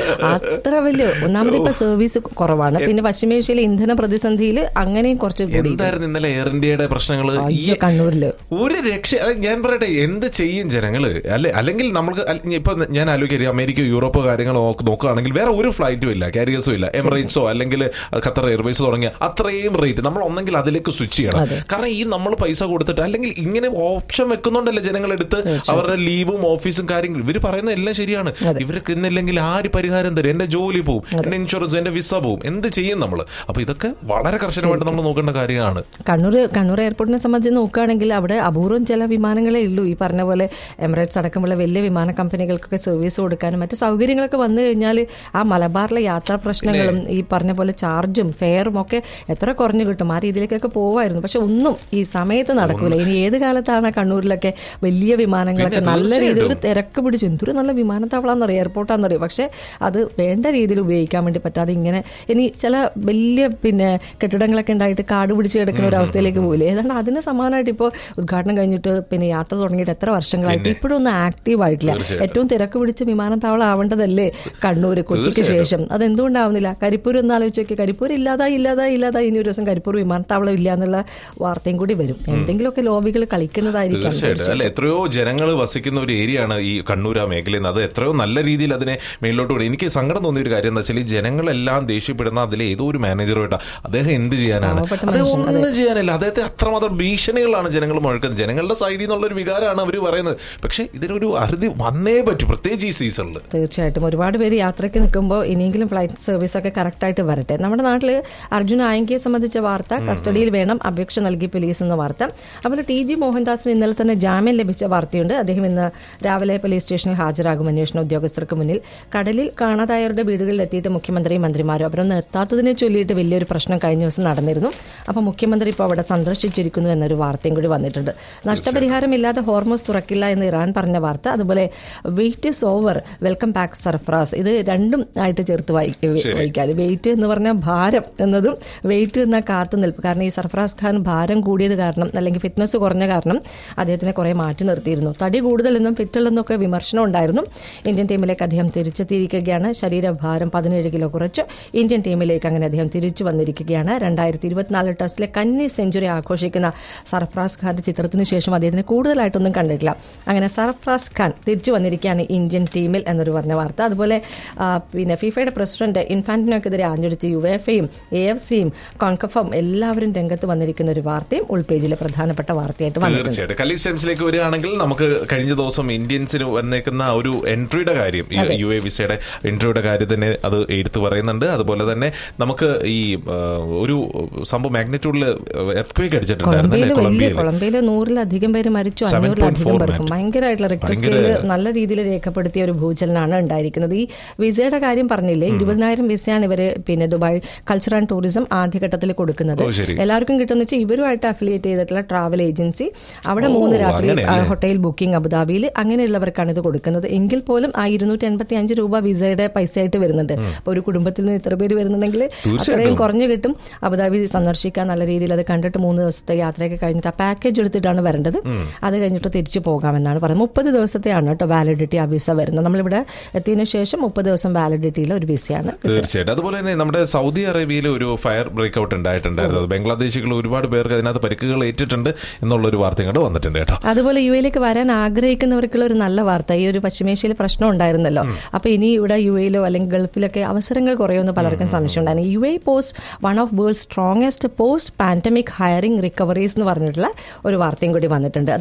[SPEAKER 1] അത്ര വലിയ ഒന്നാമത് ഇപ്പൊ സർവീസ് കുറവാണ് പിന്നെ പശ്ചിമേഷ്യയിലെ ഇന്ധന പ്രതിസന്ധിയിൽ അങ്ങനെയും കുറച്ച് കൂടി
[SPEAKER 2] എന്തായിരുന്നു ഇന്നലെ എയർ ഇന്ത്യയുടെ പ്രശ്നങ്ങൾ ഈ
[SPEAKER 1] അയ്യോ കണ്ണൂരില്
[SPEAKER 2] ഒരു രക്ഷ അല്ല, ഞാൻ പറയട്ടെ എന്ത് ചെയ്യും ജനങ്ങള് അല്ലെ അല്ലെങ്കിൽ നമ്മൾക്ക് അല്ല, ഇപ്പൊ ഞാൻ ആലോചിക്കരുത് അമേരിക്ക യൂറോപ്പ് കാര്യങ്ങൾ നോക്ക് നോക്കുകയാണെങ്കിൽ വേറെ ഒരു ഫ്ലൈറ്റും ഇല്ല കാരിയേഴ്സും ഇല്ല എമിറേറ്റ്സോ അല്ലെങ്കിൽ ഖത്തർ എയർവേസ് തുടങ്ങിയ അത്രയും റേറ്റ് നമ്മൾ ഒന്നെങ്കിൽ അതിലേക്ക് സ്വിച്ച് ചെയ്യണം കാരണം ഈ നമ്മൾ പൈസ കൊടുത്തിട്ട് അല്ലെങ്കിൽ ഇങ്ങനെ ഓപ്ഷൻ വെക്കുന്നുണ്ടല്ലേ ജനങ്ങൾ എടുത്ത് അവരുടെ ലീവും ഓഫീസും കാര്യങ്ങളും ഇവർ പറയുന്നത് എല്ലാം ശരിയാണ് ഇവർക്ക് ഇന്നില്ലെങ്കിൽ ആര് പരിഹാരം തരും എന്റെ ജോലി പോവും എന്റെ ഇൻഷുറൻസ് എന്റെ വിസ പോവും എന്ത് ചെയ്യും നമ്മൾ അപ്പൊ ഇതൊക്കെ വളരെ കർശനമായിട്ട് നമ്മൾ നോക്കേണ്ട കാര്യമാണ്
[SPEAKER 1] കണ്ണൂർ കണ്ണൂർ എയർപോർട്ടിനെ സംബന്ധിച്ച് നോക്കുകയാണെങ്കിൽ അവിടെ അപൂർവം ചില വിമാനങ്ങളേ ഉള്ളൂ ഈ പറഞ്ഞ പോലെ എമിറേറ്റ്സ് അടക്കമുള്ള വലിയ വിമാന കമ്പനികൾക്കൊക്കെ സർവീസ് കൊടുക്കാനും മറ്റു സൗകര്യങ്ങളൊക്കെ വന്നു കഴിഞ്ഞാൽ ആ മലബാറിലെ യാത്രാ പ്രശ്നങ്ങളും ഈ പറഞ്ഞ പോലെ ചാർജും ഫെയറും ഒക്കെ എത്ര കുറഞ്ഞു കിട്ടും ആ രീതിയിലേക്കൊക്കെ പോവായിരുന്നു പക്ഷെ ഒന്നും ഈ സമയത്ത് നടക്കൂല ഇനി ഏത് കാലത്താണ് കണ്ണൂരിലൊക്കെ വലിയ വിമാനങ്ങളൊക്കെ
[SPEAKER 2] പിന്നെ
[SPEAKER 1] നല്ല രീതിയിൽ ഒരു
[SPEAKER 2] തീർച്ചയായിട്ടും.
[SPEAKER 1] തിരക്ക് പിടിച്ചു എന്തൊരു നല്ല വിമാനത്താവളാന്നറിയാം എയർപോർട്ടാന്നറിയാം പക്ഷെ അത് വേണ്ട രീതിയിൽ ഉപയോഗിക്കാൻ വേണ്ടി പറ്റാതെ ഇങ്ങനെ ഇനി ചില വലിയ പിന്നെ കെട്ടിടങ്ങളൊക്കെ ഉണ്ടായിട്ട് കാട് പിടിച്ച് കിടക്കുന്ന ഒരു അവസ്ഥയിലേക്ക് പോകില്ലേ ഏതാണ്ട് അതിന് സമാനമായിട്ട് ഇപ്പോൾ ഉദ്ഘാടനം കഴിഞ്ഞിട്ട് പിന്നെ യാത്ര തുടങ്ങിയിട്ട് എത്ര വർഷങ്ങളായിട്ട് ഇപ്പോഴും ഒന്നും ആക്റ്റീവ് ആയിട്ടില്ല
[SPEAKER 2] തീർച്ചയായിട്ടും.
[SPEAKER 1] ഏറ്റവും തിരക്ക് പിടിച്ച് വിമാനത്താവളം ആവേണ്ടതല്ലേ കണ്ണൂർ കൊച്ചിക്ക് ശേഷം അത് എന്തുകൊണ്ടാവുന്നില്ല കരിപ്പൂർ ഒന്ന് ആലോചിച്ച് നോക്കി കരിപ്പൂർ ഇല്ലാതായി ഇല്ലാതായി ഇല്ലാതായി ഇനി ഒരു ദിവസം കരിപ്പൂർ വിമാനത്താവളം ഇല്ല എന്നുള്ള വാർത്തയും കൂടി വരും എന്തെങ്കിലുമൊക്കെ ലോബികൾ കളിക്കുന്നതായിരിക്കാം
[SPEAKER 2] തീർച്ചയായിട്ടും അല്ല എത്രയോ ജനങ്ങൾ വസിക്കുന്ന ഒരു ഏരിയ ആണ് ഈ കണ്ണൂർ ആ മേഖലയിൽ നിന്ന് അത് എത്രയോ നല്ല രീതിയിൽ അതിനെ മേളിലോട്ട് വിടും എനിക്ക് സങ്കടം തോന്നിയ ഒരു കാര്യം എന്താ വെച്ചാൽ ഈ ജനങ്ങളെല്ലാം ദേഷ്യപ്പെടുന്ന അതിലെ ഏതോ ഒരു മാനേജറുമായിട്ടാ അദ്ദേഹം എന്ത് ചെയ്യാനാണ്
[SPEAKER 1] പാവപ്പെട്ട
[SPEAKER 2] അദ്ദേഹം
[SPEAKER 1] മനുഷ്യൻ,
[SPEAKER 2] ഒന്നും ചെയ്യാനില്ല അദ്ദേഹത്തെ അത്രമാത്രം ഭീഷണികളാണ് ജനങ്ങൾ മുഴക്കുന്നത് ജനങ്ങളുടെ സൈഡിൽ നിന്നുള്ള ഒരു വികാരമാണ് അവർ പറയുന്നത് പക്ഷെ ഇതിനൊരു അറുതി വന്നേ പറ്റൂ പ്രത്യേകിച്ച് ഈ സീസണിൽ
[SPEAKER 1] തീർച്ചയായിട്ടും ഒരുപാട് പേര് യാത്രയ്ക്ക് നിൽക്കുമ്പോൾ ഇനിയെങ്കിലും ഫ്ലൈറ്റ് സർവീസ് ഒക്കെ കറക്റ്റായിട്ട് വരട്ടെ നമ്മുടെ നാട്ടിൽ അർജുൻ ആയങ്കിയെ സംബന്ധിച്ച വാർത്ത കസ്റ്റഡിയിൽ വേണം അപേക്ഷ നൽകി പോലീസ് എന്ന വാർത്ത അതുപോലെ ടി ജി മോഹൻദാസിന് ഇന്നലെ തന്നെ ജാമ്യം ലഭിച്ച വാർത്തയുണ്ട് അദ്ദേഹം ഇന്ന് രാവിലെ പോലീസ് സ്റ്റേഷനിൽ ഹാജരാകും അന്വേഷണ ഉദ്യോഗസ്ഥർക്ക് മുന്നിൽ കടലിൽ കാണാതായവരുടെ വീടുകളിൽ എത്തിയിട്ട് മുഖ്യമന്ത്രിയും മന്ത്രിമാരും അവരൊന്നും എത്താത്തതിനെ ചൊല്ലിയിട്ട് വലിയൊരു പ്രശ്നം കഴിഞ്ഞ ദിവസം നടന്നിരുന്നു അപ്പോൾ മുഖ്യമന്ത്രി ഇപ്പോൾ അവിടെ സന്ദർശിച്ചിരിക്കുന്നു എന്നൊരു വാർത്തയും കൂടി വന്നിട്ടുണ്ട് നഷ്ടപരിഹാരമില്ലാതെ ഹോർമോസ് തുറക്കില്ല എന്ന് ഇറാൻ പറഞ്ഞ വാർത്ത അതുപോലെ wait is over welcome back Sarfaraz ഇത് രണ്ടും ആയിട്ട് ചേർത്ത് വായി- വായിക്കാതെ വെയിറ്റ് എന്ന് പറഞ്ഞാൽ ഭാരം എന്നതും വെയിറ്റ് എന്ന കാത്തു നിൽപ്പ് കാരണം ഈ സർഫറാസ് ഖാൻ ഭാരം കൂടിയത് കാരണം അല്ലെങ്കിൽ ഫിറ്റ്നസ് കുറഞ്ഞ കാരണം അദ്ദേഹത്തിനെ കുറെ മാറ്റി നിർത്തിയിരുന്നു തടി കൂടുതലെന്നും ഫിറ്റുള്ളെന്നും ഒക്കെ വിമർശനം ഉണ്ടായിരുന്നു ഇന്ത്യൻ ടീമിലേക്ക് അദ്ദേഹം തിരിച്ചെത്തിയിരിക്കുകയാണ് ശരീരഭാരം പതിനേഴ് കിലോ കുറച്ച് ഇന്ത്യൻ ടീമിലേക്ക് അങ്ങനെ അദ്ദേഹം തിരിച്ചു വന്നിരിക്കുകയാണ് രണ്ടായിരത്തി ഇരുപത്തിനാല് ടെസ്റ്റിലെ കന്നി സെഞ്ചുറി ആഘോഷിക്കുന്ന സർഫറാസ് ഖാന്റെ ചിത്രത്തിന് ശേഷം അദ്ദേഹത്തിന് കൂടുതലായിട്ടൊന്നും കണ്ടിട്ടില്ല അങ്ങനെ സർഫറാസ് ഖാൻ തിരിച്ചു വന്നിരിക്കുകയാണ് ഇന്ത്യൻ ടീമിൽ എന്നൊരു പറഞ്ഞ വാർത്ത അതുപോലെ ആ, പിന്നെ ഫിഫയുടെ പ്രസിഡന്റ് ഇൻഫാന്റിനോക്കെതിരെ ആഞ്ഞടിച്ച് യു എഫ് എയും എ എഫ് സിയും കോൺകഫും എല്ലാവരും രംഗത്ത് വന്നിരിക്കുന്ന ഒരു വാർത്തയും ഉൾപേജിലെ പ്രധാനപ്പെട്ട വാർത്തയായിട്ട് വന്നിട്ടുണ്ട്
[SPEAKER 2] തീർച്ചയായിട്ടും കലി സ്റ്റെംസിലേക്ക് വരികയാണെങ്കിൽ നമുക്ക് കഴിഞ്ഞ ദിവസം ഇന്ത്യൻസിന് വന്നേക്കുന്ന ആ ഒരു എൻട്രിയുടെ കാര്യം ഈ യു എ വിസയുടെ എൻട്രിയുടെ കാര്യം തന്നെ അത് എടുത്തു പറയുന്നുണ്ട് അതുപോലെ തന്നെ നമുക്ക് ഈ ആ, ഒരു സംഭവം മാഗ്നിറ്റ്യൂഡിൽ എർത്ത് അടിച്ചിട്ടുണ്ടായിരുന്നു
[SPEAKER 1] കൊളംബിയയിൽ
[SPEAKER 2] അല്ലേ
[SPEAKER 1] വലിയ
[SPEAKER 2] കൊളംബിയയിൽ
[SPEAKER 1] കൊളംബിയയിൽ നൂറിലധികം പേര് മരിച്ചു
[SPEAKER 2] 7.4
[SPEAKER 1] അഞ്ഞൂറിലധികം പേർക്കും
[SPEAKER 2] മാറ്റ്.
[SPEAKER 1] ഭയങ്കരമായിട്ടുള്ള റിക്ടർ
[SPEAKER 2] ഭയങ്കര-
[SPEAKER 1] സ്കെയില് നല്ല രീതിയിൽ രേഖപ്പെടുത്തിയ ഒരു ഭൂചലനാണ് ഉണ്ടായിരിക്കുന്നത് ഈ വിസയുടെ കാര്യം പറഞ്ഞില്ലേ ഇരുപതിനായിരം വിസയാണ് ഇവര് പിന്നെ ദുബായ് കൾച്ചർ ആൻഡ് ടൂറിസം ആദ്യഘട്ടത്തിൽ കൊടുക്കുന്നത്
[SPEAKER 2] ഓ, ശരി.
[SPEAKER 1] എല്ലാവർക്കും കിട്ടുന്ന വെച്ചാൽ ഇവരുമായിട്ട് അഫിലിയേറ്റ് ചെയ്തിട്ടുള്ള ട്രാവൽ ഏജൻസി അവിടെ
[SPEAKER 2] ഓ,
[SPEAKER 1] മൂന്ന് രാത്രി
[SPEAKER 2] അങ്ങനെയല്ലേ?
[SPEAKER 1] ആ, ഹോട്ടൽ ബുക്കിംഗ് അബുദാബിയിൽ അങ്ങനെയുള്ളവർക്കാണ് ഇത് കൊടുക്കുന്നത് എങ്കിൽ പോലും ആ ഇരുന്നൂറ്റി എൺപത്തി അഞ്ച് രൂപ വിസയുടെ പൈസയായിട്ട് വരുന്നുണ്ട് അപ്പൊ ഒരു കുടുംബത്തിൽ നിന്ന് ഇത്ര പേര് വരുന്നുണ്ടെങ്കിൽ അത്രയും കുറഞ്ഞു കിട്ടും അബുദാബി സന്ദർശിക്കാൻ നല്ല രീതിയിൽ അത് കണ്ടിട്ട് മൂന്ന് ദിവസത്തെ യാത്രയൊക്കെ കഴിഞ്ഞിട്ട് ആ പാക്കേജ് എടുത്തിട്ടാണ് വരേണ്ടത് അത് കഴിഞ്ഞിട്ട് തിരിച്ചു പോകാമെന്നാണ് പറയുന്നത് മുപ്പത് ദിവസത്തെയാണ് കേട്ടോ വാലിഡിറ്റി ആ വിസ വരുന്നത് നമ്മളിവിടെ എത്തിയതിനു ശേഷം മുപ്പത് ദിവസം വാലിഡിറ്റിയിലെ ഒരു വിസയാണ്
[SPEAKER 2] തീർച്ചയായിട്ടും അതുപോലെ തന്നെ നമ്മുടെ സൗദി അറേബ്യയിൽ ഒരു ഫയർ ബ്രേക്ക്ഔട്ട് ഉണ്ടായിട്ടുണ്ടായിരുന്നു ബംഗ്ലാദേശികൾ ഒരുപാട് പേർക്ക് അതിനകത്ത് പരിക്കുകൾ ഏറ്റിട്ടുണ്ട് എന്നുള്ള ഒരു വാർത്തയും കൂടെ വന്നിട്ടുണ്ട് കേട്ടോ
[SPEAKER 1] അതുപോലെ യു എയിലേക്ക് വരാൻ ആഗ്രഹിക്കുന്നവർക്കുള്ള ഒരു നല്ല വാർത്ത ഈ ഒരു പശ്ചിമേഷ്യയിൽ പ്രശ്നം ഉണ്ടായിരുന്നല്ലോ അപ്പൊ ഇനി ഇവിടെ യു എയിലോ അല്ലെങ്കിൽ ഗൾഫിലൊക്കെ അവസരങ്ങൾ കുറയുമെന്ന് പലർക്കും സംശയം ഉണ്ടായിരുന്നു U A post one of world strongest post pandemic hiring recoveries എന്ന് പറഞ്ഞിട്ടുള്ള ഒരു വാർത്തയും കൂടി വന്നിട്ടുണ്ട് അതുപോലെ no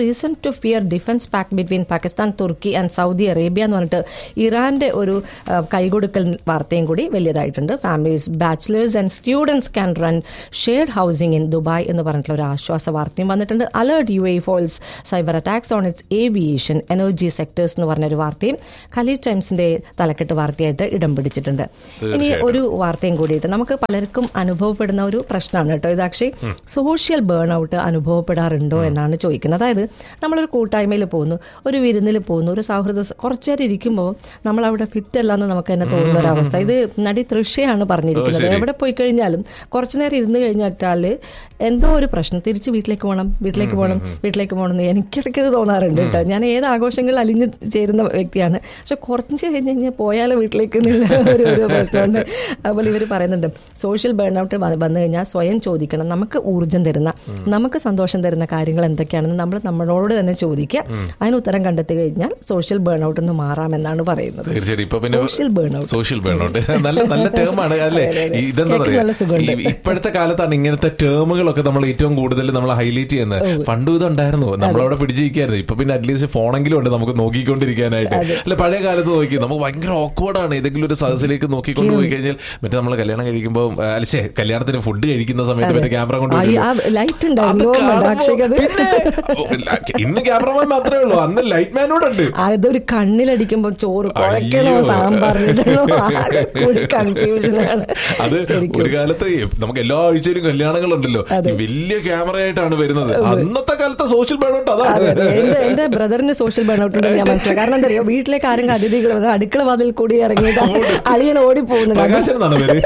[SPEAKER 1] reason to fear defence pact between Pakistan Turkey and Saudi Arabia എന്ന് പറഞ്ഞിട്ട് ഇറാന്റെ ഒരു ആ, കൈകൊടുക്കൽ വാർത്തയും കൂടി വലിയതായിട്ടുണ്ട് families bachelors and students can run shared housing in Dubai എന്ന് പറഞ്ഞിട്ടുള്ള ഒരു ആശ്വാസ വാർത്തയും വന്നിട്ടുണ്ട് alert U A foils cyber attacks on its aviation energy sectors എന്ന് പറഞ്ഞൊരു വാർത്തയും ഖലീജ് ടൈംസിന്റെ തലക്കെട്ട് വാർത്തയായിട്ട് ഇടം പിടിച്ചിട്ടുണ്ട് ഇനി ഒരു വാർത്തയും കൂടിയിട്ട് നമുക്ക് പലർക്കും അനുഭവപ്പെടുന്ന ഒരു പ്രശ്നമാണ് കേട്ടോ ഇത് ആക്ച്വലി സോഷ്യൽ ബേൺ ഔട്ട് അനുഭവപ്പെടാറുണ്ടോ എന്നാണ് ചോദിക്കുന്നത് അതായത് നമ്മളൊരു കൂട്ടായ്മയിൽ പോകുന്നു ഒരു വിരുന്നിൽ പോകുന്നു ഒരു സൗഹൃദ സ- കുറച്ചു നേരം ഇരിക്കുമ്പോൾ നമ്മൾ അവിടെ ഫിറ്റ് അല്ല എന്ന് നമുക്ക് തന്നെ തോന്നുന്ന ഒരു അവസ്ഥ ഇത് നടി തൃഷയാണ് പറഞ്ഞിരിക്കുന്നത്
[SPEAKER 2] ശരി.
[SPEAKER 1] എവിടെ പോയി കഴിഞ്ഞാലും കുറച്ചു നേരം ഇരുന്ന് കഴിഞ്ഞിട്ടാല് എന്തോ ഒരു പ്രശ്നം തിരിച്ച് വീട്ടിലേക്ക് പോകണം വീട്ടിലേക്ക് പോകണം വീട്ടിലേക്ക് പോകണം എന്ന് എനിക്കിടയ്ക്ക് ഇത് തോന്നാറുണ്ട് കേട്ടോ ഞാൻ ഏത് ആഘോഷങ്ങളിൽ അലിഞ്ഞ് ചേരുന്ന വ്യക്തിയാണ് പക്ഷെ കുറച്ച് കഴിഞ്ഞ് കഴിഞ്ഞാൽ പോയാലോ വീട്ടിലേക്ക് എന്നുള്ള ഒരു ഒരു പ്രശ്നമുണ്ട് അതുപോലെ ഇവർ പറയുന്നുണ്ട് സോഷ്യൽ ബേൺ ഔട്ട് വന്നു കഴിഞ്ഞാൽ സ്വയം ചോദിക്കണം നമുക്ക് ഊർജ്ജം തരുന്ന നമുക്ക് സന്തോഷം തരുന്ന കാര്യങ്ങൾ എന്തൊക്കെയാണെന്ന് നമ്മൾ നമ്മളോട് തന്നെ ചോദിക്കുക അതിന് ഉത്തരം കണ്ടെത്തി കഴിഞ്ഞാൽ സോഷ്യൽ ബേൺ ഔട്ട് എന്ന് മാറാമെന്നാണ് പറയുന്നത്
[SPEAKER 2] തീർച്ചയായിട്ടും ഇപ്പൊ പിന്നെ
[SPEAKER 1] Social burnout.
[SPEAKER 2] സോഷ്യൽ ബേൺഔട്ട് നല്ല നല്ല ടേമാണ് അല്ലേ
[SPEAKER 1] അതെ, അതെ.
[SPEAKER 2] ഈ ഇതെന്താ
[SPEAKER 1] കേൾക്കാൻ
[SPEAKER 2] പറയാ
[SPEAKER 1] നല്ല സുഖമുണ്ട്.
[SPEAKER 2] ഈ ഇപ്പോഴത്തെ കാലത്താണ് ഇങ്ങനത്തെ ടേമുകളൊക്കെ നമ്മൾ ഏറ്റവും കൂടുതൽ നമ്മൾ ഹൈലൈറ്റ് ചെയ്യുന്നത് പണ്ടും ഇതുണ്ടായിരുന്നു നമ്മളവിടെ പിടിച്ചിരിക്കായിരുന്നു ഇപ്പൊ പിന്നെ അറ്റ്ലീസ്റ്റ് ഫോണെങ്കിലും ഉണ്ട് നമുക്ക് നോക്കിക്കൊണ്ടിരിക്കാനായിട്ട് അല്ല പഴയ കാലത്ത് നോക്കി നമുക്ക് ഭയങ്കര ഓക്വേർഡാണ് ഏതെങ്കിലും ഒരു സദസ്സിലേക്ക് നോക്കിക്കൊണ്ട് പോയി കഴിഞ്ഞാൽ മറ്റേ നമ്മൾ കല്യാണം കഴിക്കുമ്പോൾ അല്ലെ കല്യാണത്തിന് ഫുഡ് കഴിക്കുന്ന സമയത്ത് മറ്റേ ക്യാമറ കൊണ്ട്
[SPEAKER 1] ആ, ഈ
[SPEAKER 2] വരുമ്പോൾ
[SPEAKER 1] ആ ലൈറ്റ്
[SPEAKER 2] അത്
[SPEAKER 1] ഉണ്ടായിരുന്നു
[SPEAKER 2] കാണുമ്പോ
[SPEAKER 1] അക്ഷയ്ക്ക് അത്
[SPEAKER 2] പിന്നെ, ഓ, ഇന്ന് ക്യാമറമാൻ മാത്രമേ ഉള്ളൂ അന്ന് ലൈറ്റ് മാനോടുണ്ട്
[SPEAKER 1] അതൊരു കണ്ണിലടിക്കുമ്പോ ചോറ് കുഴക്കണോ
[SPEAKER 2] അയ്യോ.
[SPEAKER 1] സാമ്പാറിടണോ ആകെ കൂടി കൺഫ്യൂഷനാണ്
[SPEAKER 2] അത്
[SPEAKER 1] ശരിക്കും
[SPEAKER 2] ഒരു കാലത്ത് നമുക്ക് എല്ലാ ആഴ്ചയിലും കല്യാണങ്ങളുണ്ടല്ലോ ഈ വലിയ ക്യാമറയായിട്ടാണ് വരുന്നത് അന്നത്തെ കാലത്തെ സോഷ്യൽ ബേണോട്ട്
[SPEAKER 1] അതെ
[SPEAKER 2] അതാണ്
[SPEAKER 1] അതെ എന്റെ എന്റെ ബ്രദറിന് സോഷ്യൽ ബേൺഔട്ട് ഉണ്ടെന്ന് ഞാൻ മനസ്സിലായി കാരണം എന്താ അറിയോ വീട്ടിലേക്ക് ആരെങ്കിലും അതിഥികൾ വന്നാൽ അടുക്കള വാതിൽ കൂടി ഇറങ്ങിയിട്ട് അളിയൻ ഓടിപ്പോകുന്നുണ്ട്
[SPEAKER 2] പ്രകാശൻ എന്നാണ് പേര്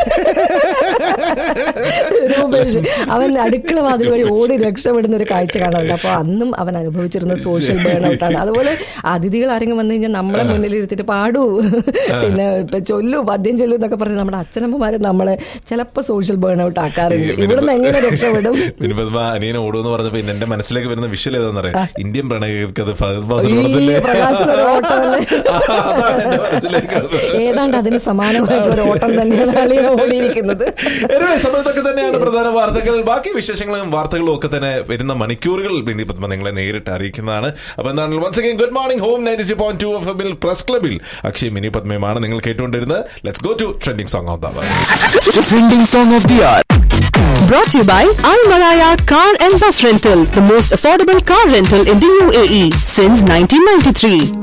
[SPEAKER 1] രൂപേഷ് അവൻ അടുക്കള വാതിൽ വഴി ഓടി രക്ഷപ്പെടുന്ന ഒരു കാഴ്ച കാണാറുണ്ട് അപ്പൊ അന്നും അവൻ അനുഭവിച്ചിരുന്ന സോഷ്യൽ ബേൺ ഔട്ടാണ് അതുപോലെ അതിഥികൾ ആരെങ്കിലും വന്നു കഴിഞ്ഞാൽ നമ്മളെ മുന്നിൽ ഇരുത്തിട്ട് പാടൂ പിന്നെ ഇപ്പൊ ചൊല്ലു പദ്യം ചൊല്ലു എന്നൊക്കെ പറഞ്ഞ് നമ്മുടെ അച്ഛനമ്മമാര് നമ്മളെ ചിലപ്പോ സോഷ്യൽ ബേൺ ഔട്ട് ആക്കാറുണ്ട് ഇവിടുന്ന് എങ്ങനെ രക്ഷപ്പെടും
[SPEAKER 2] മിനിപത്മ അനിയനെ ഓടുമെന്ന് പറഞ്ഞപ്പോ പിന്നെ എന്റെ മനസ്സിലേക്ക് വരുന്ന വിഷ്വൽ ഏതാണെന്നറിയാം ഇന്ത്യൻ പ്രണയകർക്ക് അത് ഫഹദ്
[SPEAKER 1] ഈ
[SPEAKER 2] ഫാസിൽ കൊടുത്തില്ലേ
[SPEAKER 1] പ്രകാശിന് ഒരു ഓട്ടമല്ലേ?
[SPEAKER 2] അതാണ് എന്റെ മനസ്സിലേക്ക് വന്നത്.
[SPEAKER 1] ഏതാണ്ട് അതിന് സമാനമായിട്ടുള്ള ഒരു ഓട്ടം തന്നെയാണ് അളിയൻ ഓടിയിരിക്കുന്നത്
[SPEAKER 2] Anyway, സമയത്തൊക്കെ തന്നെയാണ് പ്രധാന വാർത്തകൾ ബാക്കി വിശേഷങ്ങളും വാർത്തകളും ഒക്കെ തന്നെ വരുന്ന മണിക്കൂറുകൾ വിനി പത്മ നിങ്ങളെ നേരിട്ട് അറിയിക്കുന്നതാണ് അപ്പൊ എന്താണ് once again good morning home ninety point two F എമ്മിൽ പ്രസ് ക്ലബിൽ അക്ഷയ് മിനി പത്മയുമാണ് നിങ്ങൾ കേട്ടുകൊണ്ടിരുന്നത് let's go to trending song of the
[SPEAKER 3] Trending song of the hour.
[SPEAKER 4] Brought to you by Al Maraya Car and Bus Rental, the most affordable car rental in the UAE since 1993.